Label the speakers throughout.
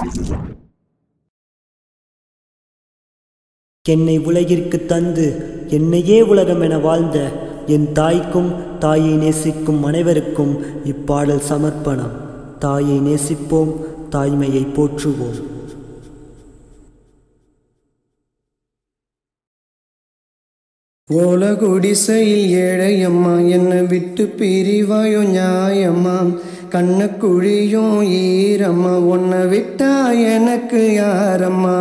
Speaker 1: என்னை உலகிற்கு தந்து என்னையே உலகம் என வாழ்ந்த என் தாய்க்கும் தாயை நேசிக்கும் அனைவருக்கும் இப்பாடல் சமர்ப்பணம் தாயை நேசிப்போம் தாய்மையை போற்றுவோம்
Speaker 2: ஓலகுடிசையில் ஏழையம்மா என்னை விட்டு பிரிவாயோ நியாயம்மா கண்ணக்குழியும் ஈரம்மா உன்னை விட்டா எனக்கு யாரம்மா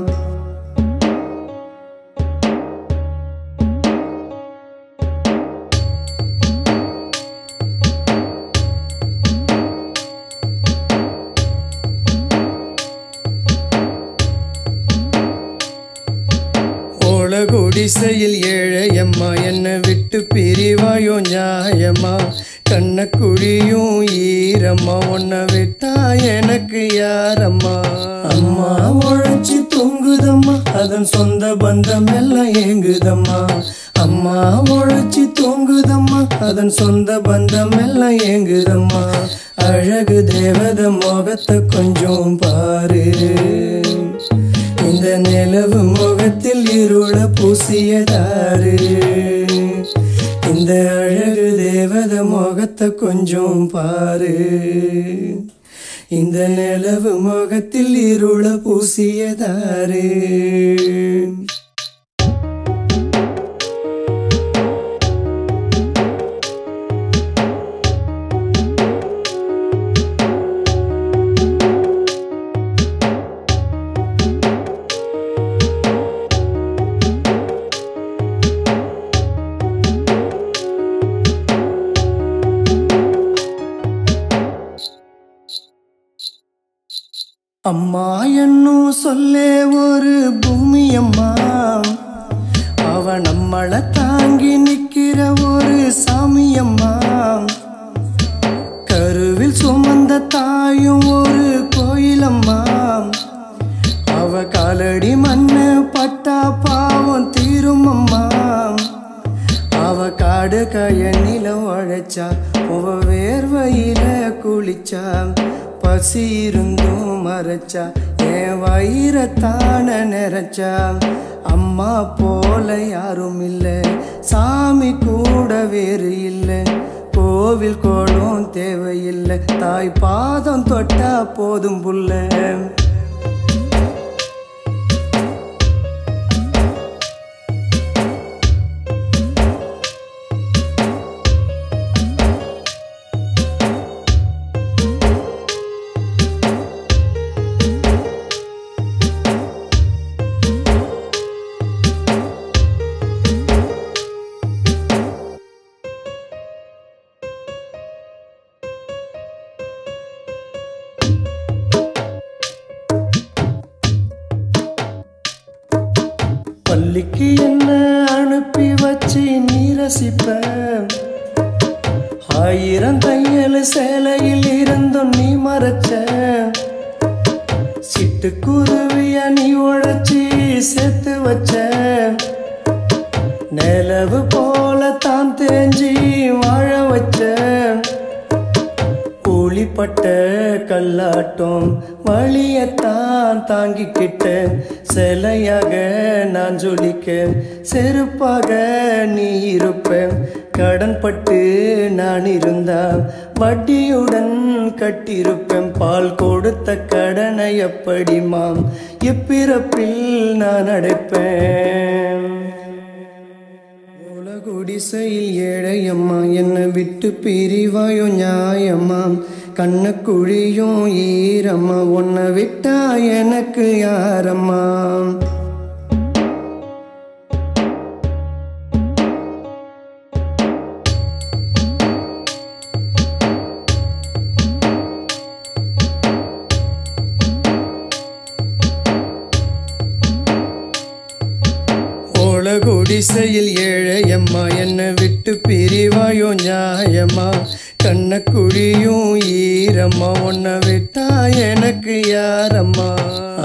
Speaker 2: ஓலகுடிசையில் ஏழையம்மா என்னை விட்டு பிரிவாயோ நியாயம்மா கண்ணக்குழியும் ஈரம்மா உன்னை விட்டா எனக்கு யாரம்மா அம்மா உழைச்சி தூங்குதம்மா அதன் சொந்த பந்தம் எல்லாம் ஏங்குதம்மா அம்மா உழைச்சி தூங்குதம்மா அதன் சொந்த பந்தம் எல்லாம் ஏங்குதம்மா அழகு தேவத முகத்தை கொஞ்சம் பாரு இந்த நிலவு முகத்தில் இருள பூசியதாரு இந்த அழகு தேவத முகத்தை கொஞ்சம் பாரு இந்த நிலவு முகத்தில் இருள பூசியதாரு அம்மா என்னும் சொல்லே ஒரு பூமி அம்மா அவ நம்மள தாங்கி நிக்கிற ஒரு சாமி அம்மா கருவில் சுமந்த தாயும் ஒரு கோயிலம்மா அவ காலடி மண்ணு பட்டா பாவம் தீரும் அம்மா அவ காடு கயனில உழைச்சா உவ வேர்வையில குளிச்சா பசி இருந்தும் மறைச்சா என் வயிறத்தான நிறைச்சா அம்மா போல யாரும் இல்லை சாமி கூட வேறு இல்லை கோவில் கோலம் தேவையில்லை தாய் பாதம் தொட்டா போதும் புள்ள பள்ளிக்கு என்ன அனுப்பி வச்சு நீ ரசிப்ப ஆயிரம் தையல் சேலையில் இருந்தும் நீ மறைச்ச சிட்டுக்குருவிய நீ உழைச்சி சேர்த்து வச்ச நிலவு போல தான் தேஞ்சி வாழ வச்ச ஒளிப்பட்ட கல்லாட்டம் வழியத்தான் தாங்கிக்கிட்ட சிலையாக நான் ஜொலிக்க செருப்பாக நீ இருப்ப கடன் பட்டு நான் இருந்தா வட்டியுடன் கட்டியிருப்பேன் பால் கொடுத்த கடனை எப்படிமாம் இப்பிறப்பில் நான் அடைப்பேன் உலகுடிசையில் ஏழையம்மா என்னை விட்டு பிரிவாயோ நியாயம்மா கண்ணக்குழியும் ஈரம்மா உன்னை விட்டா எனக்கு யாரம்மா ஓலகுடிசையில் ஏழையம்மா என்னை விட்டு பிரிவாயோ நியாயம்மா கண்ணக்குழியும் ஈரம்மா உன்னை விட்டா எனக்கு யாரம்மா